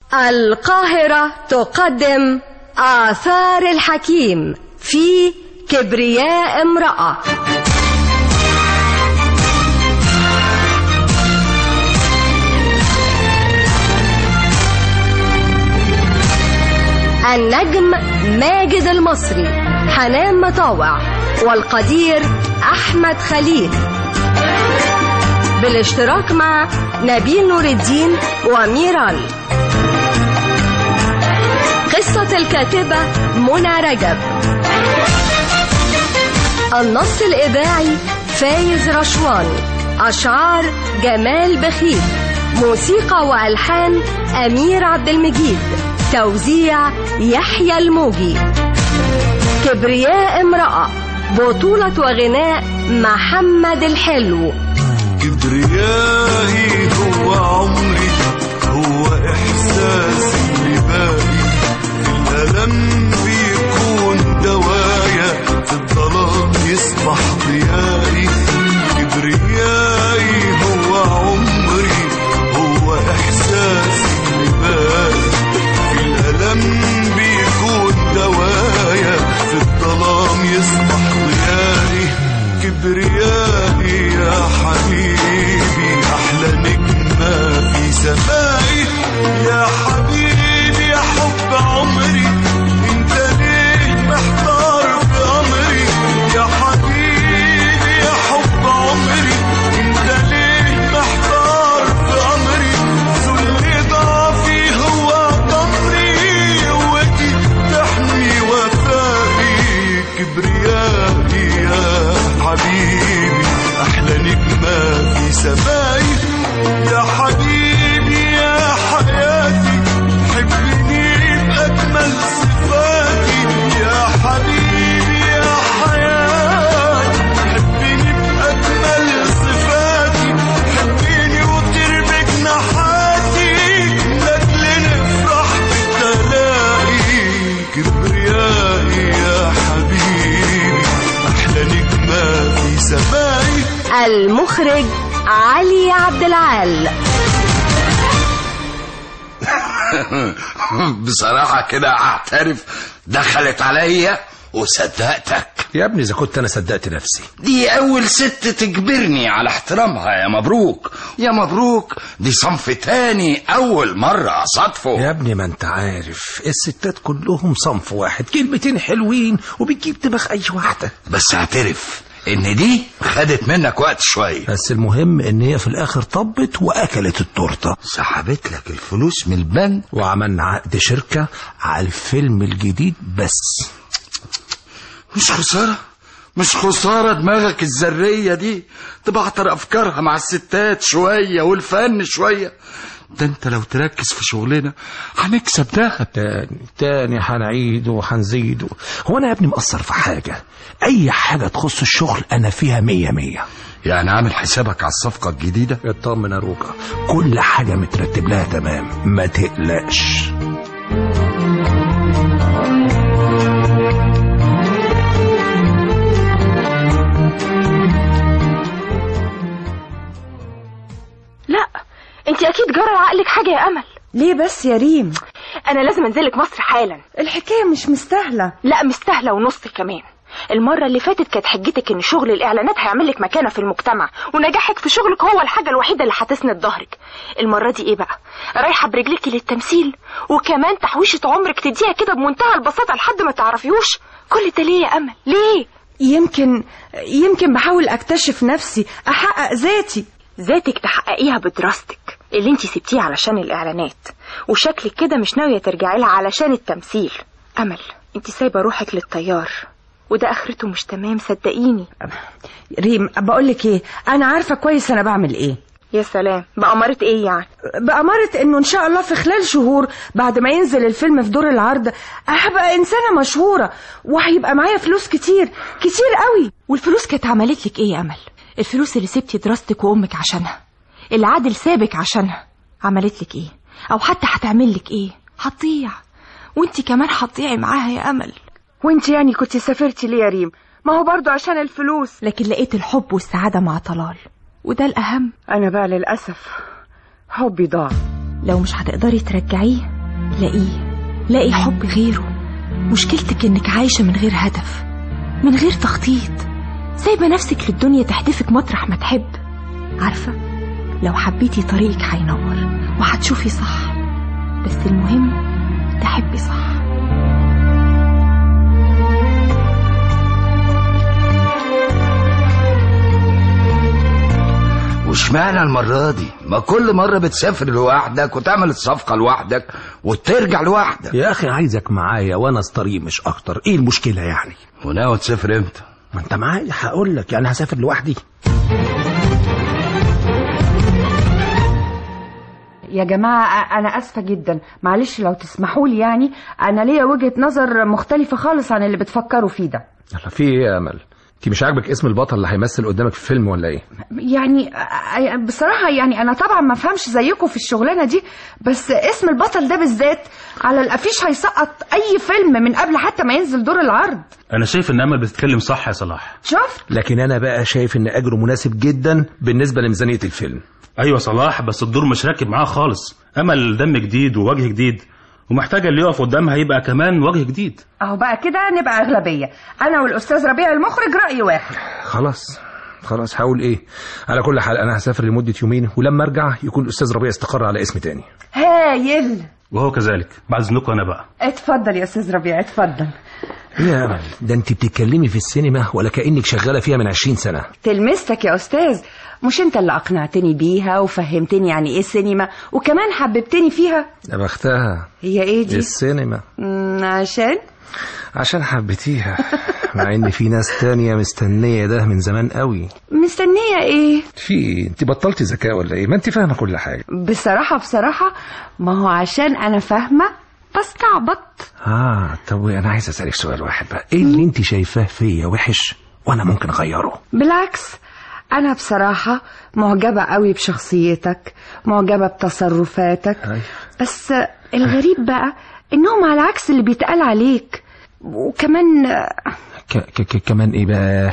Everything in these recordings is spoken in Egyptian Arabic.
القاهرة تقدم آثار الحكيم في كبرياء امرأة النجم ماجد المصري حنان مطاوع والقدير أحمد خليل بالاشتراك مع نبيل نور الدين وميرال قصة الكاتبة منى رجب النص الإذاعي فايز رشوان أشعار جمال بخيت موسيقى وألحان أمير عبد المجيد توزيع يحيى الموجي كبرياء امرأة بطولة وغناء محمد الحلو كبريائي هو عمري هو إحساسي اللي باقي في الألم بيكون دوايا في الظلام يصبح ضيائي كبريائي هو عمري هو إحساسي اللي باقي في الألم بيكون دوايا في الظلام يصبح ضيائي كبريائي يا حبيبي أحلى نجمة في سمائي يا حبيبي يا حب عمري انت ليه محتار في أمري يا حبيبي يا حب عمري انت ليه محتار في أمري ذل ضعفي هو ضمري قوتي تحمي وفائي كبريائي يا حبيبي أحلى نجمة في سمائي يا حبيبي يا حياتي حبني بأجمل صفاتي يا حبيبي يا حياتي حبني بأجمل صفاتي حبني وطير بجناحاتي لأجل نفرح بالتلاقي كبريائي يا حبيبي أحلى نجمة في سمائي المخرج علي عبد العال بصراحة كده اعترف دخلت عليا وصدقتك يا ابني اذا كنت انا صدقت نفسي دي اول ست تجبرني على احترامها يا مبروك يا مبروك دي صنف تاني اول مرة اصادفه يا ابني ما انت عارف الستات كلهم صنف واحد كلمتين حلوين وبتجيب دماغ اي واحده بس اعترف ان دي خدت منك وقت شوية بس المهم ان هي في الاخر طبت واكلت التورته سحبت لك الفلوس من البنك وعملنا عقد شركه على الفيلم الجديد بس مش خسارة مش خسارة دماغك الذرية دي تبعتر أفكارها مع الستات شوية والفن شوية ده انت لو تركز في شغلنا هنكسب دهب تاني تاني هنعيد وهنزيد هو انا يا ابني مقصر في حاجه اي حاجه تخص الشغل انا فيها مية مية يعني عامل حسابك على الصفقة الجديدة اطمن يا روكا كل حاجه مترتب لها تمام ما تقلقش لا انت اكيد جرى عقلك حاجه يا امل ليه بس يا ريم انا لازم انزلك مصر حالا الحكاية مش مستاهلة لا مستاهله ونص كمان المرة اللي فاتت كانت حجتك ان شغل الاعلانات هيعمل لك مكانة في المجتمع ونجاحك في شغلك هو الحاجة الوحيدة اللي هتسند ظهرك المرة دي ايه بقى رايحة برجليكي للتمثيل وكمان تحويشة عمرك تديها كده بمنتهى البساطة لحد ما تعرفيوش كل ده ليه يا امل ليه يمكن يمكن بحاول اكتشف نفسي احقق ذاتي ذاتك تحققيها بدراستك اللي انت سبتيه علشان الاعلانات وشكلك كده مش ناوية ترجعي لها علشان التمثيل امل انت سايبة روحك للطيار وده اخرته مش تمام صدقيني ريم بقولك ايه انا عارفة كويس انا بعمل ايه يا سلام بأمارة ايه يعني بأمارة انه ان شاء الله في خلال شهور بعد ما ينزل الفيلم في دور العرض هبقى انسانة مشهورة وهيبقى معايا فلوس كتير كتير قوي والفلوس كانت عملت لك ايه يا امل الفلوس اللي سبتي دراستك وامك عشانها اللي عادل سابك عشانها عملت لك ايه او حتى هتعمل لك ايه هتضيع وانت كمان هتضيعي معاها يا امل وانت يعني كنت سافرتي ليه يا ريم ما هو برضو عشان الفلوس لكن لقيت الحب والسعادة مع طلال وده الأهم أنا بقى للأسف حبي ضاع لو مش هتقدري ترجعيه لاقيه لاقي حب غيره مشكلتك انك عايشة من غير هدف من غير تخطيط سايبة نفسك للدنيا تحدفك مطرح ما تحب عارفة لو حبيتي طريقك هينور وهتشوفي صح بس المهم تحبي صح واشمعنى المرة دي ما كل مرة بتسافر لوحدك وتعمل الصفقة لوحدك وترجع لوحدك يا اخي عايزك معايا وانا طريق مش اكتر ايه المشكله يعني وناوي تسافر امتى ما انت معايا هقول لك يعني هسافر لوحدي يا جماعة أنا أسفة جدا معلش لو تسمحوا لي يعني أنا ليا وجهة نظر مختلفة خالص عن اللي بتفكروا فيه ده يلا في ايه يا امل انت مش عاجبك اسم البطل اللي هيمثل قدامك في الفيلم ولا ايه يعني آه، بصراحة يعني أنا طبعا ما فهمش زيكم في الشغلانة دي بس اسم البطل ده بالذات على الأفيش هيسقط أي فيلم من قبل حتى ما ينزل دور العرض انا شايف ان امل بتتكلم صح يا صلاح شفت لكن انا بقى شايف ان اجره مناسب جدا بالنسبه لميزانيه الفيلم ايوه صلاح بس الدور مش راكب معاه خالص امل دم جديد ووجه جديد ومحتاجه اللي يقف قدامها يبقى كمان وجه جديد أهو بقى كده نبقى أغلبية أنا والأستاذ ربيع المخرج رأي واحد خلاص خلاص هقول ايه على كل حال انا هسافر لمده يومين ولما ارجع يكون الاستاذ ربيع استقر على اسم تاني هايل وهو كذلك بعد اذنكم انا بقى اتفضل يا أستاذ ربيع اتفضل ايه يا امل ده انت بتتكلمي في السينما ولا كانك شغاله فيها من عشرين سنه تلمستك يا أستاذ مش أنت اللي أقنعتني بيها وفهمتني يعني إيه السينما وكمان حببتني فيها يا بختها هي إيه دي؟ السينما مم، عشان عشان حبيتيها مع ان في ناس تانية مستنيه ده من زمان قوي مستنية إيه؟ في ايه انت بطلتي ذكاء ولا ايه ما انت فاهمه كل حاجه بصراحة بصراحة ما هو عشان أنا فاهمة بستعبط اه طب انا عايز اسالك سؤال واحد بقى ايه اللي انت شايفاه فيا وحش وانا ممكن اغيره بالعكس أنا بصراحة معجبة قوي بشخصيتك معجبة بتصرفاتك أيوة. بس الغريب بقى إنهم على عكس اللي بيتقال عليك وكمان ك ك ك كمان ايه بقى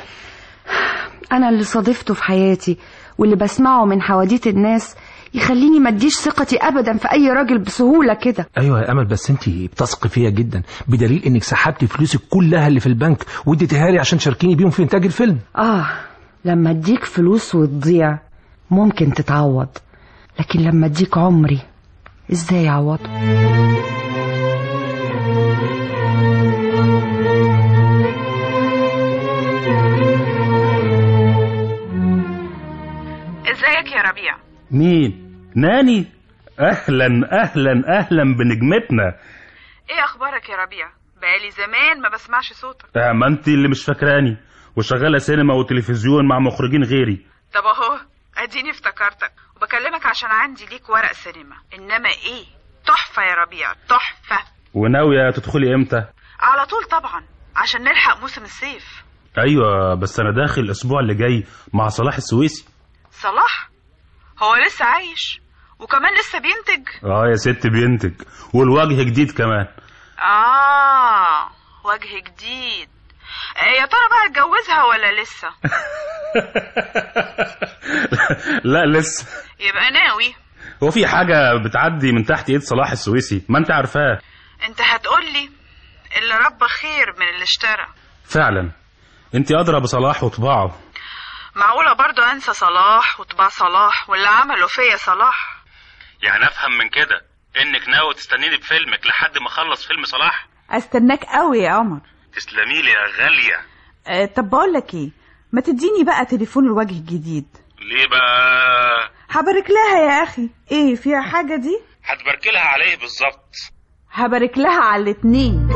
أنا اللي صادفته في حياتي واللي بسمعه من حواديت الناس يخليني ما اديش ثقتي أبدا في أي راجل بسهولة كده ايوه يا امل بس انت بتثقي فيا جدا بدليل انك سحبتي فلوسك كلها اللي في البنك واديتيها لي عشان تشاركيني بيهم في انتاج الفيلم آه لما اديك فلوس وتضيع ممكن تتعوض لكن لما اديك عمري ازاي اعوضه ازيك يا ربيع مين ناني اهلا اهلا اهلا بنجمتنا ايه اخبارك يا ربيع بقالي زمان ما بسمعش صوتك آه، ما انت اللي مش فاكراني وشغاله سينما وتلفزيون مع مخرجين غيري طب اهو اديني افتكرتك وبكلمك عشان عندي ليك ورق سينما انما ايه تحفة يا ربيع تحفة وناويه تدخلي امتى على طول طبعا عشان نلحق موسم الصيف ايوه بس انا داخل الاسبوع اللي جاي مع صلاح السويسي صلاح هو لسه عايش وكمان لسه بينتج اه يا ست بينتج والوجه جديد كمان اه وجه جديد آه، يا ترى بقى اتجوزها ولا لسه لا لسه يبقى ناوي هو في حاجه بتعدي من تحت ايد صلاح السويسي ما انت عارفاه انت هتقولي اللي رب خير من اللي اشترى فعلا انت ادرى بصلاح وطباعه معقولة برضو انسى صلاح وطباع صلاح واللي عمله فيا صلاح يعني افهم من كده انك ناوي تستنيني بفيلمك لحد ما اخلص فيلم صلاح استناك قوي يا قمر تسلمي لي يا غاليه أه طب بقول لك ايه ما تديني بقى تليفون الوجه الجديد ليه بقى هبارك لها يا اخي ايه فيها حاجه دي هتبارك لها عليه بالظبط هبارك لها على الاتنين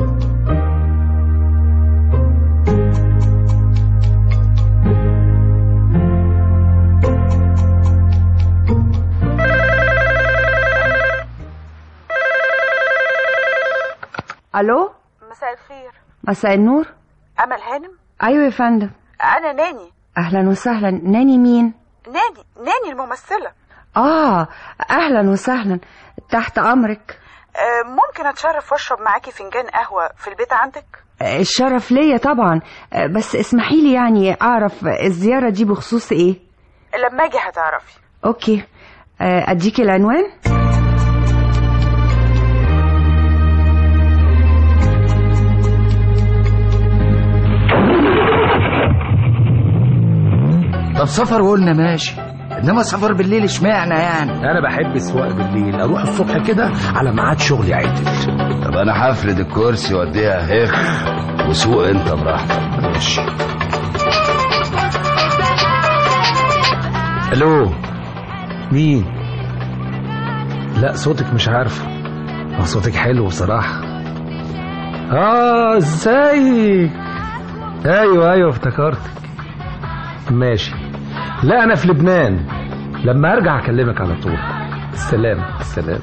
الو مساء الخير مساء النور امل هانم ايوه يا فندم انا ناني اهلا وسهلا ناني مين ناني ناني الممثلة اه اهلا وسهلا تحت امرك أه ممكن اتشرف واشرب معاكي فنجان قهوة في البيت عندك آه، الشرف ليا طبعا آه، بس اسمحي لي يعني اعرف الزياره دي بخصوص ايه لما اجي هتعرفي اوكي آه، اديكي العنوان طب سفر وقلنا ماشي انما سفر بالليل اشمعنى يعني انا بحب السواقه بالليل اروح الصبح كده على ميعاد شغلي عدل طب انا هفرد الكرسي واديها هيك وسوق انت براحتك ماشي الو مين لا صوتك مش عارفه اه صوتك حلو بصراحه اه ازيك ايوه ايوه افتكرتك ماشي لا انا في لبنان لما ارجع اكلمك على طول السلام السلام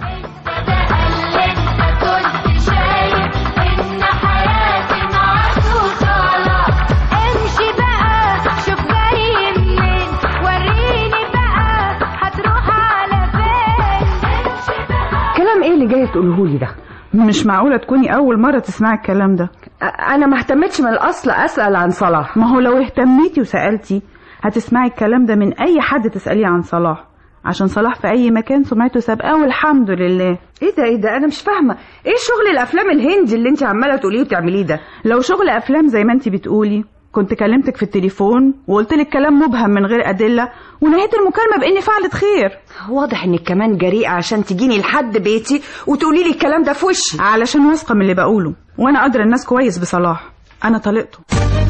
كنت شايف ان حياتي معاك وصالة امشي بقى شوف جاي منين وريني بقى هتروح على فين امشي بقى كلام ايه اللي جاي تقوله لي ده مش معقولة تكوني أول مرة تسمعي الكلام ده أ- انا ما اهتمتش من الاصل اسال عن صلاح ما هو لو اهتميتي وسألتي هتسمعي الكلام ده من أي حد تسأليه عن صلاح عشان صلاح في أي مكان سمعته سابقة والحمد لله ايه ده ايه ده انا مش فاهمه ايه شغل الافلام الهندي اللي انت عماله تقوليه وتعمليه ده لو شغل أفلام زي ما انت بتقولي كنت كلمتك في التليفون وقلت لك كلام مبهم من غير أدلة ونهيت المكالمة بإني فعلت خير واضح انك كمان جريئه عشان تجيني لحد بيتي وتقولي لي الكلام ده في وشي علشان واثقة من اللي بقوله وأنا قادرة الناس كويس بصلاح أنا طلقته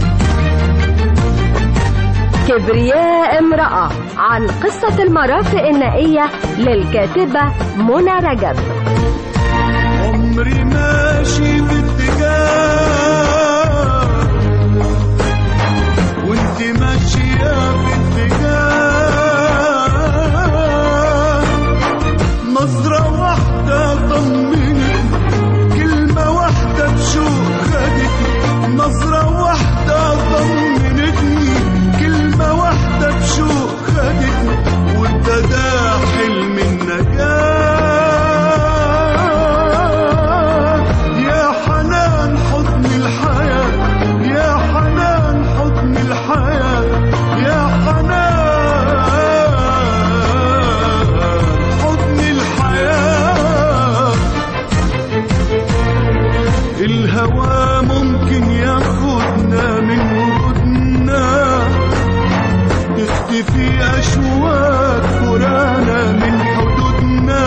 كبرياء امرأة عن قصة المرافق النائية للكاتبة منى رجب عمري ماشي في اتجاه وانت ماشية في اتجاه نظرة واحدة طمنتني كلمة واحدة بشوق خدتني نظرة واحدة طمنتني كلمة واحدة بشوق خدتني وابتدى حلم النجاة يا حنان حضن الحياة يا حنان حضن الحياة يا حنان حضن الحياة الهوى ممكن ياخدنا من وجودنا تختفي أشواك فرانا من حدودنا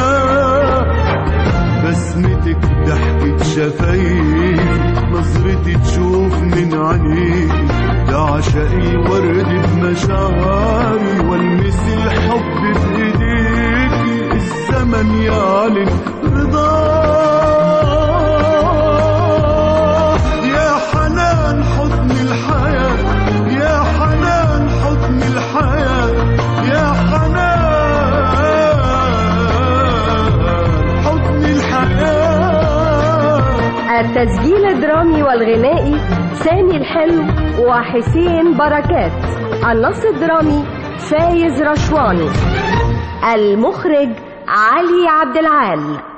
بسمتك ضحكة شفايف نظرتي تشوف من عينيك ده عشق الورد بمشاعري والمس الحب بايديك الزمن يعلن رضاه يا حنان حضن الحياة يا حنان حضن الحياة يا حنان حضن الحياة التسجيل الدرامي والغنائي سامي الحلو وحسين بركات النص الدرامي فايز رشواني المخرج علي عبد العال